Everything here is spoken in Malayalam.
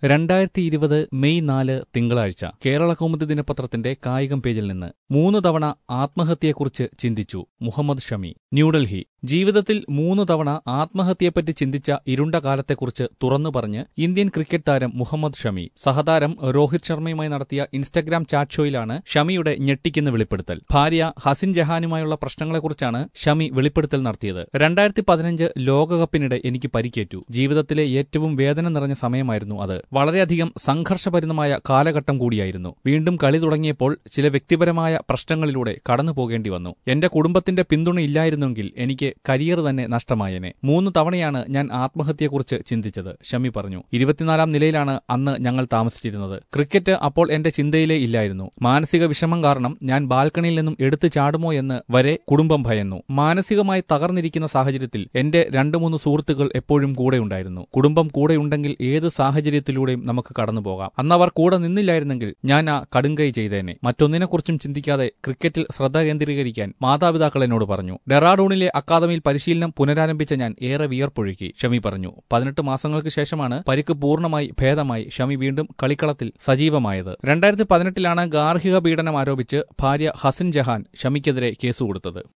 രണ്ടായിരത്തി ഇരുപത് മെയ് നാല് തിങ്കളാഴ്ച കേരള കൗമുദി ദിനപത്രത്തിന്റെ കായികം പേജിൽ നിന്ന് മൂന്ന് തവണ ആത്മഹത്യയെക്കുറിച്ച് ചിന്തിച്ചു മുഹമ്മദ് ഷമി ന്യൂഡൽഹി ജീവിതത്തിൽ മൂന്ന് തവണ ആത്മഹത്യയെപ്പറ്റി ചിന്തിച്ച ഇരുണ്ട കാലത്തെക്കുറിച്ച് തുറന്നു പറഞ്ഞ് ഇന്ത്യൻ ക്രിക്കറ്റ് താരം മുഹമ്മദ് ഷമി സഹതാരം രോഹിത് ശർമ്മയുമായി നടത്തിയ ഇൻസ്റ്റഗ്രാം ചാറ്റ് ഷോയിലാണ് ഷമിയുടെ ഞെട്ടിക്കുന്ന വെളിപ്പെടുത്തൽ ഭാര്യ ഹസിൻ ജഹാനുമായുള്ള പ്രശ്നങ്ങളെക്കുറിച്ചാണ് ഷമി വെളിപ്പെടുത്തൽ നടത്തിയത് രണ്ടായിരത്തി പതിനഞ്ച് ലോകകപ്പിനിടെ എനിക്ക് പരിക്കേറ്റു ജീവിതത്തിലെ ഏറ്റവും വേദന നിറഞ്ഞ സമയമായിരുന്നു അത് വളരെയധികം സംഘർഷഭരിതമായ കാലഘട്ടം കൂടിയായിരുന്നു വീണ്ടും കളി തുടങ്ങിയപ്പോൾ ചില വ്യക്തിപരമായ പ്രശ്നങ്ങളിലൂടെ കടന്നു പോകേണ്ടി വന്നു എന്റെ കുടുംബത്തിന്റെ പിന്തുണ ഇല്ലായിരുന്നെങ്കിൽ എനിക്ക് കരിയർ തന്നെ നഷ്ടമായേനെ മൂന്ന് തവണയാണ് ഞാൻ ആത്മഹത്യയെക്കുറിച്ച് ചിന്തിച്ചത് ഷമി പറഞ്ഞു ഇരുപത്തിനാലാം നിലയിലാണ് അന്ന് ഞങ്ങൾ താമസിച്ചിരുന്നത് ക്രിക്കറ്റ് അപ്പോൾ എന്റെ ചിന്തയിലേ ഇല്ലായിരുന്നു മാനസിക വിഷമം കാരണം ഞാൻ ബാൽക്കണിയിൽ നിന്നും എടുത്തു ചാടുമോ എന്ന് വരെ കുടുംബം ഭയന്നു മാനസികമായി തകർന്നിരിക്കുന്ന സാഹചര്യത്തിൽ എന്റെ രണ്ടു മൂന്ന് സുഹൃത്തുക്കൾ എപ്പോഴും കൂടെയുണ്ടായിരുന്നു കുടുംബം കൂടെയുണ്ടെങ്കിൽ ഏത് സാഹചര്യത്തിലൂടെയും നമുക്ക് കടന്നുപോകാം അന്ന് അവർ കൂടെ നിന്നില്ലായിരുന്നെങ്കിൽ ഞാൻ ആ കടുങ്കൈ ചെയ്തേനെ മറ്റൊന്നിനെക്കുറിച്ചും ചിന്തിക്കാതെ ക്രിക്കറ്റിൽ ശ്രദ്ധ കേന്ദ്രീകരിക്കാൻ മാതാപിതാക്കൾ എന്നോട് പറഞ്ഞു ഡെറാഡൂണിലെ അക്കാദമിയിൽ പരിശീലനം പുനരാരംഭിച്ച ഞാൻ ഏറെ വിയർപ്പൊഴുക്കി ഷമി പറഞ്ഞു പതിനെട്ട് മാസങ്ങൾക്ക് ശേഷമാണ് പരിക്ക് പൂർണ്ണമായി ഭേദമായി ഷമി വീണ്ടും കളിക്കളത്തിൽ സജീവമായത് രണ്ടായിരത്തി പതിനെട്ടിലാണ് ഗാർഹിക പീഡനം ആരോപിച്ച് ഭാര്യ ഹസിൻ ജഹാൻ ഷമിക്കെതിരെ കേസ് കൊടുത്തത്